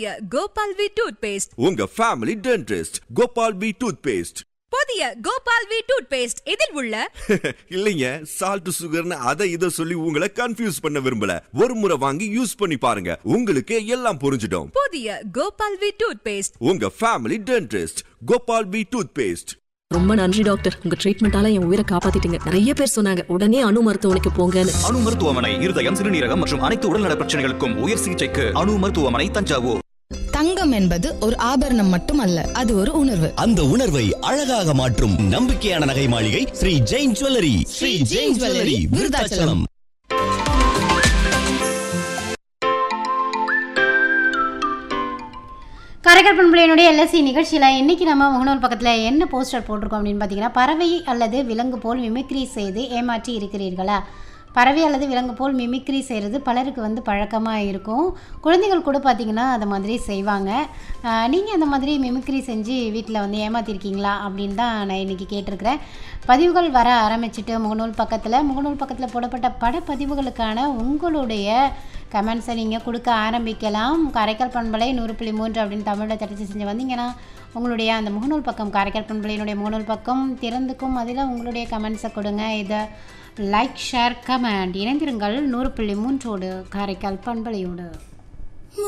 Gopal V toothpaste உங்க family dentist Gopal P toothpaste புதிய Gopal V tooth paste இதில் உள்ள இல்லைங்க சால்ட் சுகர்னு அதை இதை சொல்லி உங்களை கன்ஃபியூஸ் பண்ண விரும்பல ஒரு முறை வாங்கி யூஸ் பண்ணி பாருங்க உங்களுக்கு எல்லாம் புரிஞ்சிடும் புதிய கோபால் வி டூத் பேஸ்ட் உங்க family dentist Gopal P toothpaste ரொம்ப நன்றி டாக்டர் உங்க ட்ரீட்மெண்டால என் உயிரை காப்பாத்திட்டீங்க நிறைய பேர் சொன்னாங்க உடனே அணு மருத்துவமனைக்கு போங்கன்னு அணு மருத்துவமனை இருதயம் சிறுநீரகம் மற்றும் அனைத்து உடல்நல பிரச்சனைகளுக்கும் உயர் சிகிச்சைக்கு அணு மருத்துவமனை தஞ்சாவூர் தங்கம் என்பது ஒரு ஆபரணம் மட்டுமல்ல அது ஒரு உணர்வு அந்த உணர்வை அழகாக மாற்றும் நம்பிக்கையான நகை மாளிகை ஸ்ரீ ஜெயின் ஜுவல்லரி ஸ்ரீ ஜெயின் ஜுவல்லரி விருதாச்சலம் கரைக்கல் பண்புலையினுடைய எல்எஸ்சி நிகழ்ச்சியில் இன்றைக்கி நம்ம முகநூல் பக்கத்தில் என்ன போஸ்டர் போட்டிருக்கோம் அப்படின்னு பார்த்தீங்கன்னா பறவை அல்லது விலங்கு போல் மிமிக்ரி செய்து ஏமாற்றி இருக்கிறீர்களா பறவை அல்லது விலங்கு போல் மிமிக்ரி செய்கிறது பலருக்கு வந்து பழக்கமாக இருக்கும் குழந்தைகள் கூட பார்த்திங்கன்னா அந்த மாதிரி செய்வாங்க நீங்கள் அந்த மாதிரி மிமிக்ரி செஞ்சு வீட்டில் வந்து ஏமாற்றிருக்கீங்களா அப்படின்னு தான் நான் இன்றைக்கி கேட்டிருக்கிறேன் பதிவுகள் வர ஆரம்பிச்சிட்டு முகநூல் பக்கத்தில் முகநூல் பக்கத்தில் போடப்பட்ட படப்பதிவுகளுக்கான உங்களுடைய கமெண்ட்ஸை நீங்கள் கொடுக்க ஆரம்பிக்கலாம் காரைக்கால் பண்பலை நூறு புள்ளி மூன்று அப்படின்னு தமிழில் தடிச்சு செஞ்சு வந்தீங்கன்னா உங்களுடைய அந்த முகநூல் பக்கம் காரைக்கால் பண்பலையினுடைய முகநூல் பக்கம் திறந்துக்கும் அதில் உங்களுடைய கமெண்ட்ஸை கொடுங்க இதை லைக் ஷேர் கமெண்ட் இணைந்திருங்கள் நூறு புள்ளி மூன்றோடு காரைக்கால் பண்பலையோடு